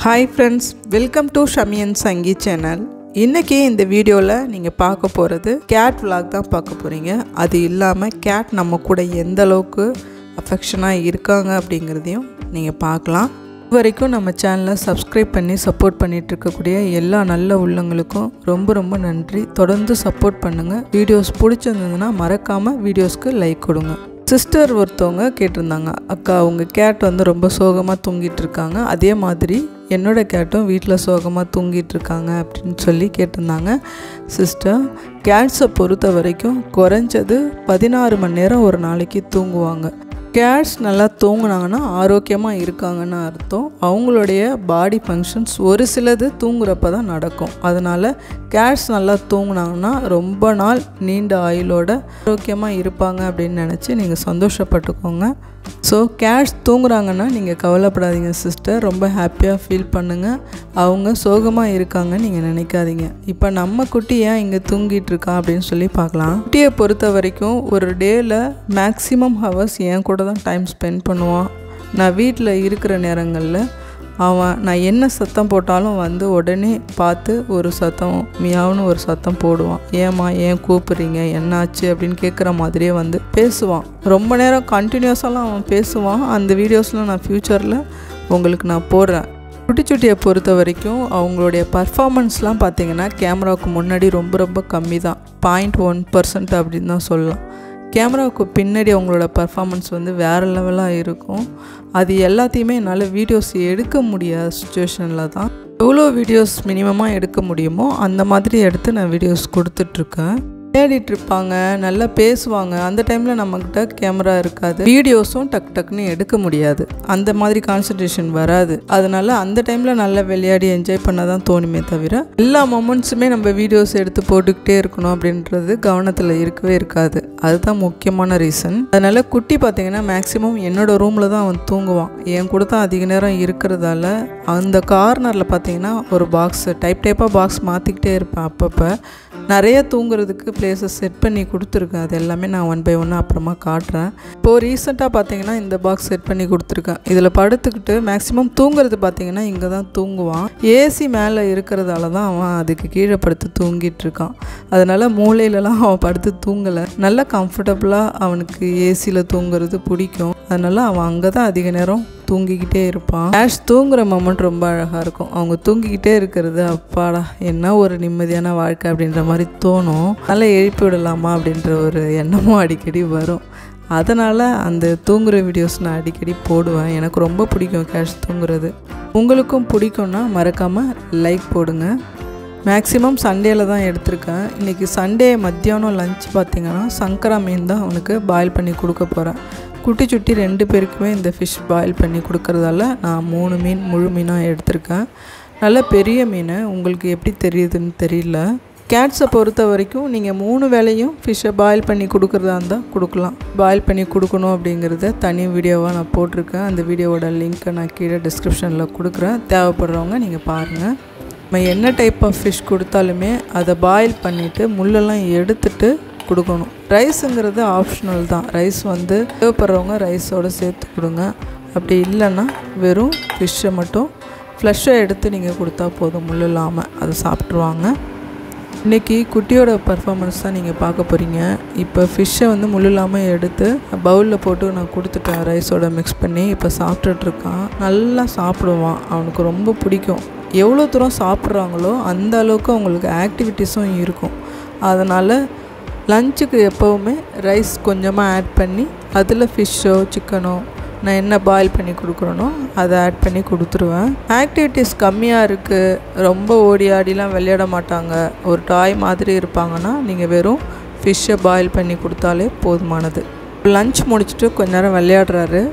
hi friends welcome to ஷமியன் சங்கி channel இன்றைக்கி இந்த வீடியோவில் நீங்கள் பார்க்க போகிறது கேட் vlog தான் பார்க்க போகிறீங்க அது இல்லாமல் கேட் நம்ம கூட எந்த அளவுக்கு அஃபெக்ஷனாக இருக்காங்க அப்படிங்கிறதையும் நீங்கள் பார்க்கலாம் இது வரைக்கும் நம்ம சேனலை சப்ஸ்கிரைப் பண்ணி சப்போர்ட் பண்ணிட்டு இருக்கக்கூடிய எல்லா நல்ல உள்ளங்களுக்கும் ரொம்ப ரொம்ப நன்றி தொடர்ந்து சப்போர்ட் பண்ணுங்கள் வீடியோஸ் பிடிச்சிருந்ததுன்னா மறக்காமல் வீடியோஸ்க்கு லைக் கொடுங்க சிஸ்டர் ஒருத்தவங்க கேட்டிருந்தாங்க அக்கா உங்கள் கேட் வந்து ரொம்ப சோகமாக தூங்கிட்டு இருக்காங்க அதே மாதிரி என்னோட கேட்டும் வீட்டில் சோகமாக தூங்கிட்டு இருக்காங்க அப்படின்னு சொல்லி கேட்டிருந்தாங்க சிஸ்டர் கேட்ஸை பொறுத்த வரைக்கும் குறைஞ்சது பதினாறு மணி நேரம் ஒரு நாளைக்கு தூங்குவாங்க கேட்ஸ் நல்லா தூங்குனாங்கன்னா ஆரோக்கியமாக இருக்காங்கன்னு அர்த்தம் அவங்களுடைய பாடி ஃபங்க்ஷன்ஸ் ஒரு சிலது தூங்குறப்ப தான் நடக்கும் அதனால் கேட்ஸ் நல்லா தூங்குனாங்கன்னா ரொம்ப நாள் நீண்ட ஆயுளோட ஆரோக்கியமாக இருப்பாங்க அப்படின்னு நினச்சி நீங்கள் சந்தோஷப்பட்டுக்கோங்க ஸோ கேட்ஸ் தூங்குறாங்கன்னா நீங்கள் கவலைப்படாதீங்க சிஸ்டர் ரொம்ப ஹாப்பியாக ஃபீல் பண்ணுங்கள் அவங்க சோகமாக இருக்காங்க நீங்கள் நினைக்காதீங்க இப்போ நம்ம குட்டி ஏன் இங்கே தூங்கிட்டு இருக்கா அப்படின்னு சொல்லி பார்க்கலாம் குட்டியை பொறுத்த வரைக்கும் ஒரு டேயில் மேக்ஸிமம் ஹவர்ஸ் என் கூட தான் டைம் ஸ்பெண்ட் பண்ணுவான் நான் வீட்டில் இருக்கிற நேரங்களில் அவன் நான் என்ன சத்தம் போட்டாலும் வந்து உடனே பார்த்து ஒரு சத்தம் மியாவுன்னு ஒரு சத்தம் போடுவான் ஏம்மா ஏன் கூப்பிட்றீங்க என்னாச்சு அப்படின்னு கேட்குற மாதிரியே வந்து பேசுவான் ரொம்ப நேரம் கண்டினியூஸாலாம் அவன் பேசுவான் அந்த வீடியோஸ்லாம் நான் ஃப்யூச்சரில் உங்களுக்கு நான் போடுறேன் குட்டிச்சுட்டியை பொறுத்த வரைக்கும் அவங்களுடைய பர்ஃபாமன்ஸ்லாம் பார்த்தீங்கன்னா கேமராவுக்கு முன்னாடி ரொம்ப ரொம்ப கம்மி தான் பாயிண்ட் ஒன் பர்சன்ட் அப்படின்னு தான் சொல்லலாம் கேமராவுக்கு பின்னாடி அவங்களோட பர்ஃபாமன்ஸ் வந்து வேறு லெவலாக இருக்கும் அது எல்லாத்தையுமே என்னால் வீடியோஸ் எடுக்க முடியாத சுச்சுவேஷனில் தான் எவ்வளோ வீடியோஸ் மினிமமாக எடுக்க முடியுமோ அந்த மாதிரி எடுத்து நான் வீடியோஸ் கொடுத்துட்ருக்கேன் தேடிட்டு இருப்பாங்க நல்லா பேசுவாங்க அந்த டைமில் நம்மக்கிட்ட கேமரா இருக்காது வீடியோஸும் டக் டக்குன்னு எடுக்க முடியாது அந்த மாதிரி கான்சன்ட்ரேஷன் வராது அதனால அந்த டைமில் நல்லா விளையாடி என்ஜாய் பண்ண தான் தோணுமே தவிர எல்லா மொமெண்ட்ஸுமே நம்ம வீடியோஸ் எடுத்து போட்டுக்கிட்டே இருக்கணும் அப்படின்றது கவனத்தில் இருக்கவே இருக்காது அதுதான் முக்கியமான ரீசன் அதனால் குட்டி பார்த்தீங்கன்னா மேக்ஸிமம் என்னோட ரூமில் தான் அவன் தூங்குவான் என் கூட தான் அதிக நேரம் இருக்கிறதால அந்த கார்னரில் பார்த்தீங்கன்னா ஒரு பாக்ஸ் டைப் டைப்பாக பாக்ஸ் மாற்றிக்கிட்டே இருப்பேன் அப்பப்போ நிறைய தூங்குறதுக்கு பிளேசஸ் செட் பண்ணி கொடுத்துருக்கேன் அது எல்லாமே நான் ஒன் பை ஒன்று அப்புறமா காட்டுறேன் இப்போது ரீசெண்டாக பார்த்தீங்கன்னா இந்த பாக்ஸ் செட் பண்ணி கொடுத்துருக்கேன் இதில் படுத்துக்கிட்டு மேக்ஸிமம் தூங்குறது பார்த்தீங்கன்னா இங்கே தான் தூங்குவான் ஏசி மேலே இருக்கிறதால தான் அவன் அதுக்கு கீழே படுத்து தூங்கிட்டு இருக்கான் அதனால் மூளையிலலாம் அவன் படுத்து தூங்கலை நல்ல கம்ஃபர்டபுளாக அவனுக்கு ஏசியில் தூங்குறது பிடிக்கும் அதனால் அவன் அங்கே தான் அதிக நேரம் தூங்கிக்கிட்டே இருப்பான் ஆஷ் தூங்குற மொமெண்ட் ரொம்ப அழகாக இருக்கும் அவங்க தூங்கிக்கிட்டே இருக்கிறது அப்பாடா என்ன ஒரு நிம்மதியான வாழ்க்கை அப்படின்ற மாதிரி தோணும் நல்லா எழுப்பி விடலாமா அப்படின்ற ஒரு எண்ணமும் அடிக்கடி வரும் அதனால் அந்த தூங்குற வீடியோஸ் நான் அடிக்கடி போடுவேன் எனக்கு ரொம்ப பிடிக்கும் கேஷ் தூங்குறது உங்களுக்கும் பிடிக்கும்னா மறக்காமல் லைக் போடுங்க மேக்ஸிமம் சண்டேல தான் எடுத்திருக்கேன் இன்றைக்கி சண்டே மத்தியானம் லஞ்ச் பார்த்திங்கன்னா சங்கரா மீன் தான் அவனுக்கு பாயில் பண்ணி கொடுக்க போகிறேன் குட்டி சுட்டி ரெண்டு பேருக்குமே இந்த ஃபிஷ் பாயில் பண்ணி கொடுக்கறதால நான் மூணு மீன் முழு மீனாக எடுத்திருக்கேன் நல்ல பெரிய மீன் உங்களுக்கு எப்படி தெரியுதுன்னு தெரியல கேட்ஸை பொறுத்த வரைக்கும் நீங்கள் மூணு வேலையும் ஃபிஷ்ஷை பாயில் பண்ணி கொடுக்குறதா இருந்தால் கொடுக்கலாம் பாயில் பண்ணி கொடுக்கணும் அப்படிங்கிறத தனி வீடியோவாக நான் போட்டிருக்கேன் அந்த வீடியோவோட லிங்க்கை நான் கீழே டிஸ்கிரிப்ஷனில் கொடுக்குறேன் தேவைப்படுறவங்க நீங்கள் பாருங்கள் நம்ம என்ன டைப் ஆஃப் ஃபிஷ் கொடுத்தாலுமே அதை பாயில் பண்ணிவிட்டு முள்ளெல்லாம் எடுத்துட்டு கொடுக்கணும் ரைஸுங்கிறது ஆப்ஷனல் தான் ரைஸ் வந்து தேவைப்படுறவங்க ரைஸோடு சேர்த்து கொடுங்க அப்படி இல்லைன்னா வெறும் ஃபிஷ்ஷை மட்டும் ஃப்ளஷ்ஷை எடுத்து நீங்கள் கொடுத்தா போதும் முள் இல்லாமல் அதை சாப்பிட்ருவாங்க இன்றைக்கி குட்டியோட பர்ஃபாமன்ஸ் தான் நீங்கள் பார்க்க போகிறீங்க இப்போ ஃபிஷ்ஷை வந்து முள் இல்லாமல் எடுத்து பவுலில் போட்டு நான் கொடுத்துட்டேன் ரைஸோட மிக்ஸ் பண்ணி இப்போ சாப்பிட்டுட்ருக்கான் நல்லா சாப்பிடுவான் அவனுக்கு ரொம்ப பிடிக்கும் எவ்வளோ தூரம் சாப்பிட்றாங்களோ அந்த அளவுக்கு அவங்களுக்கு ஆக்டிவிட்டீஸும் இருக்கும் அதனால் லஞ்சுக்கு எப்போவுமே ரைஸ் கொஞ்சமாக ஆட் பண்ணி அதில் ஃபிஷ்ஷோ சிக்கனோ நான் என்ன பாயில் பண்ணி கொடுக்குறேனோ அதை ஆட் பண்ணி கொடுத்துருவேன் ஆக்டிவிட்டீஸ் கம்மியாக இருக்குது ரொம்ப ஓடி ஆடிலாம் விளையாட மாட்டாங்க ஒரு டாய் மாதிரி இருப்பாங்கன்னா நீங்கள் வெறும் ஃபிஷ்ஷை பாயில் பண்ணி கொடுத்தாலே போதுமானது லஞ்ச் முடிச்சுட்டு கொஞ்ச நேரம் விளையாடுறாரு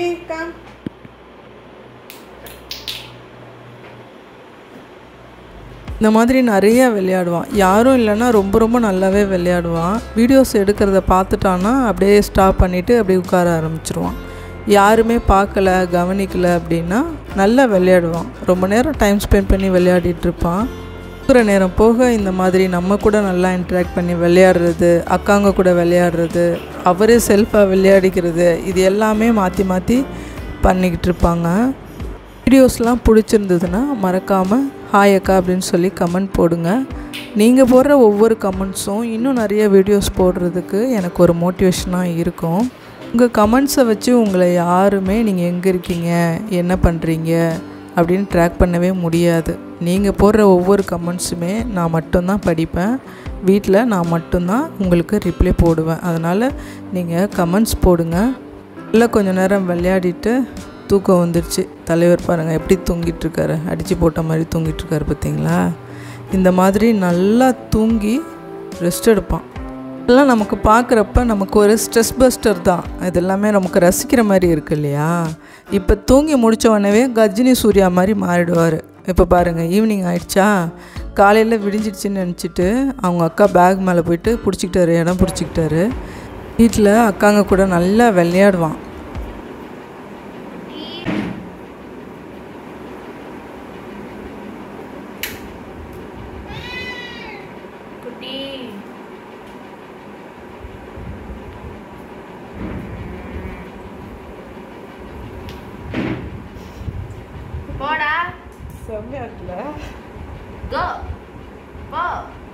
இந்த மாதிரி நிறைய விளையாடுவான் யாரும் இல்லைன்னா ரொம்ப ரொம்ப நல்லாவே விளையாடுவான் வீடியோஸ் எடுக்கிறத பார்த்துட்டான்னா அப்படியே ஸ்டாப் பண்ணிவிட்டு அப்படியே உட்கார ஆரம்பிச்சிருவான் யாருமே பார்க்கல கவனிக்கல அப்படின்னா நல்லா விளையாடுவான் ரொம்ப நேரம் டைம் ஸ்பெண்ட் பண்ணி விளையாடிட்டு இருப்பான் இருக்கிற நேரம் போக இந்த மாதிரி நம்ம கூட நல்லா இன்ட்ராக்ட் பண்ணி விளையாடுறது அக்காங்க கூட விளையாடுறது அவரே செல்ஃபாக விளையாடிக்கிறது இது எல்லாமே மாற்றி மாற்றி பண்ணிக்கிட்டு இருப்பாங்க வீடியோஸ்லாம் பிடிச்சிருந்ததுன்னா மறக்காமல் ஹாய் அக்கா அப்படின்னு சொல்லி கமெண்ட் போடுங்க நீங்கள் போடுற ஒவ்வொரு கமெண்ட்ஸும் இன்னும் நிறைய வீடியோஸ் போடுறதுக்கு எனக்கு ஒரு மோட்டிவேஷனாக இருக்கும் உங்கள் கமெண்ட்ஸை வச்சு உங்களை யாருமே நீங்கள் எங்கே இருக்கீங்க என்ன பண்ணுறீங்க அப்படின்னு ட்ராக் பண்ணவே முடியாது நீங்கள் போடுற ஒவ்வொரு கமெண்ட்ஸுமே நான் மட்டும்தான் படிப்பேன் வீட்டில் நான் மட்டும்தான் உங்களுக்கு ரிப்ளை போடுவேன் அதனால் நீங்கள் கமெண்ட்ஸ் போடுங்க இல்லை கொஞ்ச நேரம் விளையாடிட்டு தூக்கம் வந்துடுச்சு தலைவர் பாருங்கள் எப்படி தூங்கிட்டு இருக்காரு அடித்து போட்ட மாதிரி தூங்கிட்டு இருக்காரு பார்த்தீங்களா இந்த மாதிரி நல்லா தூங்கி ரெஸ்ட் எடுப்பான் இதெல்லாம் நமக்கு பார்க்குறப்ப நமக்கு ஒரு ஸ்ட்ரெஸ் பஸ்டர் தான் இது எல்லாமே நமக்கு ரசிக்கிற மாதிரி இருக்கு இல்லையா இப்போ தூங்கி முடிச்ச உடனே கஜினி சூர்யா மாதிரி மாறிடுவார் இப்போ பாருங்கள் ஈவினிங் ஆயிடுச்சா காலையில் விடிஞ்சிடுச்சின்னு நினச்சிட்டு அவங்க அக்கா பேக் மேலே போயிட்டு பிடிச்சிக்கிட்டாரு இடம் பிடிச்சிக்கிட்டாரு வீட்டில் அக்காங்க கூட நல்லா விளையாடுவான் குட்டி போடா செம்மையா இருக்குல்ல கோ போ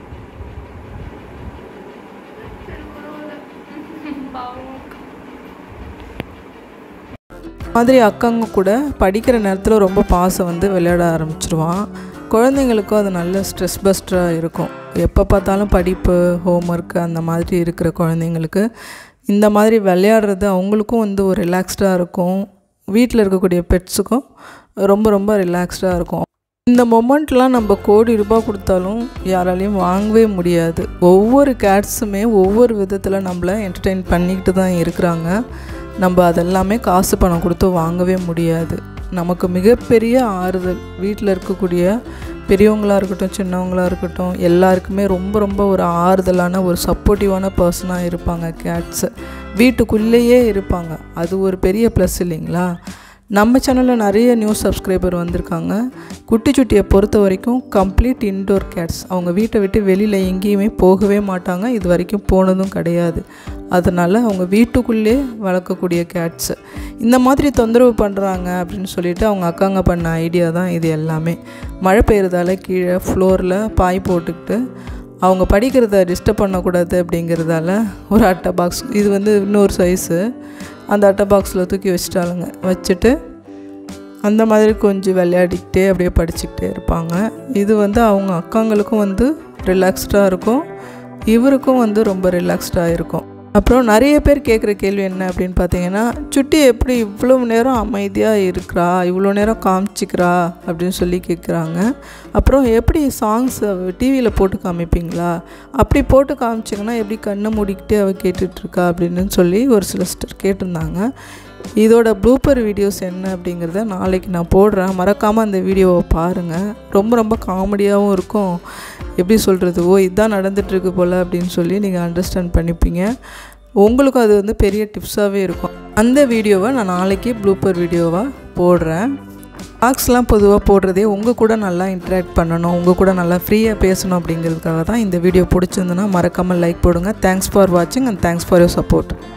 மாதிரி அக்காங்க கூட படிக்கிற நேரத்தில் ரொம்ப பாசம் வந்து விளையாட ஆரம்பிச்சிருவான் குழந்தைங்களுக்கும் அது நல்ல ஸ்ட்ரெஸ் பஸ்டராக இருக்கும் எப்போ பார்த்தாலும் படிப்பு ஹோம்ஒர்க் அந்த மாதிரி இருக்கிற குழந்தைங்களுக்கு இந்த மாதிரி விளையாடுறது அவங்களுக்கும் வந்து ஒரு ரிலாக்ஸ்டாக இருக்கும் வீட்டில் இருக்கக்கூடிய பெட்ஸுக்கும் ரொம்ப ரொம்ப ரிலாக்ஸ்டாக இருக்கும் இந்த மொமெண்ட்லாம் நம்ம கோடி ரூபாய் கொடுத்தாலும் யாராலையும் வாங்கவே முடியாது ஒவ்வொரு கேட்ஸுமே ஒவ்வொரு விதத்தில் நம்மளை என்டர்டெயின் பண்ணிக்கிட்டு தான் இருக்கிறாங்க நம்ம அதெல்லாமே காசு பணம் கொடுத்து வாங்கவே முடியாது நமக்கு மிகப்பெரிய ஆறுதல் வீட்டில் இருக்கக்கூடிய பெரியவங்களாக இருக்கட்டும் சின்னவங்களாக இருக்கட்டும் எல்லாருக்குமே ரொம்ப ரொம்ப ஒரு ஆறுதலான ஒரு சப்போர்ட்டிவான பர்சனாக இருப்பாங்க கேட்ஸு வீட்டுக்குள்ளேயே இருப்பாங்க அது ஒரு பெரிய ப்ளஸ் இல்லைங்களா நம்ம சேனலில் நிறைய நியூ சப்ஸ்கிரைபர் வந்திருக்காங்க குட்டி சுட்டியை பொறுத்த வரைக்கும் கம்ப்ளீட் இன்டோர் கேட்ஸ் அவங்க வீட்டை விட்டு வெளியில் எங்கேயுமே போகவே மாட்டாங்க இது வரைக்கும் போனதும் கிடையாது அதனால் அவங்க வீட்டுக்குள்ளே வளர்க்கக்கூடிய கேட்ஸு இந்த மாதிரி தொந்தரவு பண்ணுறாங்க அப்படின்னு சொல்லிட்டு அவங்க அக்காங்க பண்ண ஐடியா தான் இது எல்லாமே மழை பெய்யறதால கீழே ஃப்ளோரில் பாய் போட்டுக்கிட்டு அவங்க படிக்கிறத டிஸ்டர்ப் பண்ணக்கூடாது அப்படிங்கிறதால ஒரு அட்டை பாக்ஸ் இது வந்து இன்னொரு சைஸு அந்த அட்டை பாக்ஸில் தூக்கி வச்சுட்டாளுங்க வச்சுட்டு அந்த மாதிரி கொஞ்சம் விளையாடிக்கிட்டே அப்படியே படிச்சுக்கிட்டே இருப்பாங்க இது வந்து அவங்க அக்காங்களுக்கும் வந்து ரிலாக்ஸ்டாக இருக்கும் இவருக்கும் வந்து ரொம்ப ரிலாக்ஸ்டாக இருக்கும் அப்புறம் நிறைய பேர் கேட்குற கேள்வி என்ன அப்படின்னு பார்த்தீங்கன்னா சுட்டி எப்படி இவ்வளோ நேரம் அமைதியாக இருக்கிறா இவ்வளோ நேரம் காமிச்சிக்கிறா அப்படின்னு சொல்லி கேட்குறாங்க அப்புறம் எப்படி சாங்ஸை டிவியில் போட்டு காமிப்பீங்களா அப்படி போட்டு காமிச்சிங்கன்னா எப்படி கண்ணை மூடிக்கிட்டே அவள் கேட்டுட்ருக்கா அப்படின்னு சொல்லி ஒரு சில சிஸ்டர் கேட்டிருந்தாங்க இதோட ப்ளூப்பர் வீடியோஸ் என்ன அப்படிங்கிறத நாளைக்கு நான் போடுறேன் மறக்காமல் அந்த வீடியோவை பாருங்கள் ரொம்ப ரொம்ப காமெடியாகவும் இருக்கும் எப்படி சொல்கிறது ஓ இதுதான் நடந்துகிட்ருக்கு போல் அப்படின்னு சொல்லி நீங்கள் அண்டர்ஸ்டாண்ட் பண்ணிப்பீங்க உங்களுக்கும் அது வந்து பெரிய டிப்ஸாகவே இருக்கும் அந்த வீடியோவை நான் நாளைக்கு ப்ளூப்பர் வீடியோவாக போடுறேன் பாக்ஸ்லாம் பொதுவாக போடுறதே உங்கள் கூட நல்லா இன்ட்ராக்ட் பண்ணணும் உங்கள் கூட நல்லா ஃப்ரீயாக பேசணும் அப்படிங்கிறதுக்காக தான் இந்த வீடியோ பிடிச்சிருந்துன்னா மறக்காமல் லைக் போடுங்க தேங்க்ஸ் ஃபார் வாட்சிங் and thanks for your support